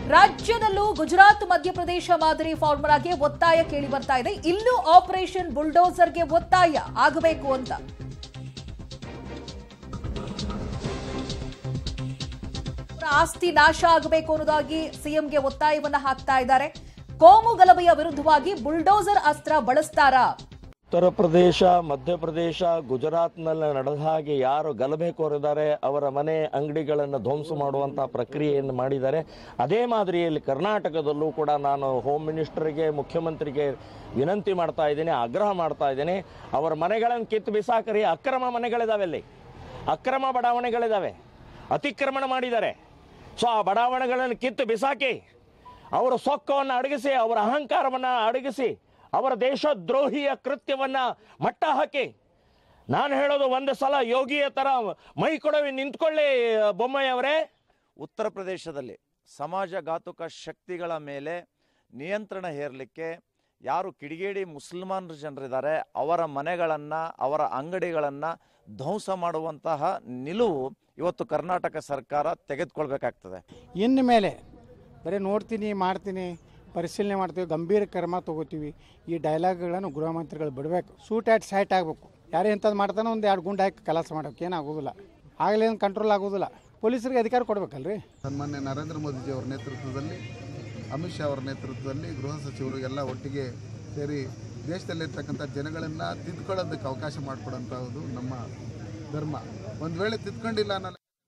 ರಾಜ್ಯದಲ್ಲೂ ಗುಜರಾತ್ ಮಧ್ಯಪ್ರದೇಶ ಮಾದರಿ ಫಾರ್ಮುಲಾಗೆ ಒತ್ತಾಯ ಕೇಳಿ ಬರ್ತಾ ಇದೆ ಇಲ್ಲೂ ಆಪರೇಷನ್ ಬುಲ್ಡೋಸರ್ಗೆ ಒತ್ತಾಯ ಆಗಬೇಕು ಅಂತ ಅವರ ಆಸ್ತಿ ನಾಶ ಆಗಬೇಕು ಅನ್ನೋದಾಗಿ ಸಿಎಂಗೆ ಒತ್ತಾಯವನ್ನ ಹಾಕ್ತಾ ಇದ್ದಾರೆ ಕೋಮು ಗಲಭೆಯ ವಿರುದ್ಧವಾಗಿ ಬುಲ್ಡೋಸರ್ ಅಸ್ತ್ರ ಬಳಸ್ತಾರಾ ಉತ್ತರ ಪ್ರದೇಶ ಮಧ್ಯಪ್ರದೇಶ ಗುಜರಾತ್ನಲ್ಲಿ ನಡೆದ ಹಾಗೆ ಯಾರು ಗಲಭೆ ಕೋರಿದ್ದಾರೆ ಅವರ ಮನೆ ಅಂಗಡಿಗಳನ್ನು ಧ್ವಂಸ ಮಾಡುವಂಥ ಪ್ರಕ್ರಿಯೆಯನ್ನು ಮಾಡಿದ್ದಾರೆ ಅದೇ ಮಾದರಿಯಲ್ಲಿ ಕರ್ನಾಟಕದಲ್ಲೂ ಕೂಡ ನಾನು ಹೋಮ್ ಮಿನಿಸ್ಟರ್ಗೆ ಮುಖ್ಯಮಂತ್ರಿಗೆ ವಿನಂತಿ ಮಾಡ್ತಾ ಇದ್ದೀನಿ ಆಗ್ರಹ ಮಾಡ್ತಾ ಇದ್ದೀನಿ ಅವರ ಮನೆಗಳನ್ನು ಕಿತ್ತು ಬಿಸಾಕರಿ ಅಕ್ರಮ ಮನೆಗಳಿದಾವೆ ಅಲ್ಲಿ ಅಕ್ರಮ ಬಡಾವಣೆಗಳಿದಾವೆ ಅತಿಕ್ರಮಣ ಮಾಡಿದ್ದಾರೆ ಸೊ ಆ ಬಡಾವಣೆಗಳನ್ನು ಕಿತ್ತು ಬಿಸಾಕಿ ಅವರ ಸೊಕ್ಕವನ್ನು ಅಡಗಿಸಿ ಅವರ ಅಹಂಕಾರವನ್ನು ಅಡಗಿಸಿ ಅವರ ದೇಶದ್ರೋಹಿಯ ಕೃತ್ಯವನ್ನ ಮಟ್ಟ ಹಾಕಿ ನಾನು ಹೇಳೋದು ಒಂದು ಸಲ ಯೋಗಿಯ ತರ ಮೈ ಕೊಡವಿ ನಿಂತ್ಕೊಳ್ಳಿ ಬೊಮ್ಮಾಯಿ ಅವರೇ ಉತ್ತರ ಪ್ರದೇಶದಲ್ಲಿ ಸಮಾಜಘಾತುಕ ಶಕ್ತಿಗಳ ಮೇಲೆ ನಿಯಂತ್ರಣ ಹೇರಲಿಕ್ಕೆ ಯಾರು ಕಿಡಿಗೇಡಿ ಮುಸಲ್ಮಾನರು ಜನರಿದ್ದಾರೆ ಅವರ ಮನೆಗಳನ್ನು ಅವರ ಅಂಗಡಿಗಳನ್ನು ಧ್ವಂಸ ಮಾಡುವಂತಹ ನಿಲುವು ಇವತ್ತು ಕರ್ನಾಟಕ ಸರ್ಕಾರ ತೆಗೆದುಕೊಳ್ಬೇಕಾಗ್ತದೆ ಇನ್ನು ಮೇಲೆ ಬರೀ ನೋಡ್ತೀನಿ ಮಾಡ್ತೀನಿ ಪರಿಶೀಲನೆ ಮಾಡ್ತೀವಿ ಗಂಭೀರ ಕ್ರಮ ತಗೋತೀವಿ ಈ ಡೈಲಾಗ್ಗಳನ್ನು ಗೃಹ ಮಂತ್ರಿಗಳು ಬಿಡಬೇಕು ಸೂಟ್ ಆ್ಯಟ್ ಸೈಟ್ ಆಗಬೇಕು ಯಾರೇ ಇಂಥದ್ದು ಮಾಡ್ತಾನೋ ಒಂದು ಎರಡು ಗುಂಡು ಹಾಕಿ ಕೆಲಸ ಮಾಡೋಕೆ ಏನಾಗೋದಿಲ್ಲ ಆಗಲೇನು ಕಂಟ್ರೋಲ್ ಆಗೋದಿಲ್ಲ ಪೊಲೀಸರಿಗೆ ಅಧಿಕಾರ ಕೊಡ್ಬೇಕಲ್ರಿ ಸನ್ಮಾನ್ಯ ನರೇಂದ್ರ ಮೋದಿಜಿ ಅವರ ನೇತೃತ್ವದಲ್ಲಿ ಅಮಿತ್ ಶಾ ಅವರ ನೇತೃತ್ವದಲ್ಲಿ ಗೃಹ ಸಚಿವರು ಎಲ್ಲ ಒಟ್ಟಿಗೆ ಸೇರಿ ದೇಶದಲ್ಲಿರ್ತಕ್ಕಂಥ ಜನಗಳನ್ನು ತಿದ್ದುಕೊಳ್ಳೋದಕ್ಕೆ ಅವಕಾಶ ಮಾಡಿಕೊಡೋಂಥದ್ದು ನಮ್ಮ ಧರ್ಮ ಒಂದು ವೇಳೆ ತಿದ್ಕೊಂಡಿಲ್ಲ ಅನ್ನೋ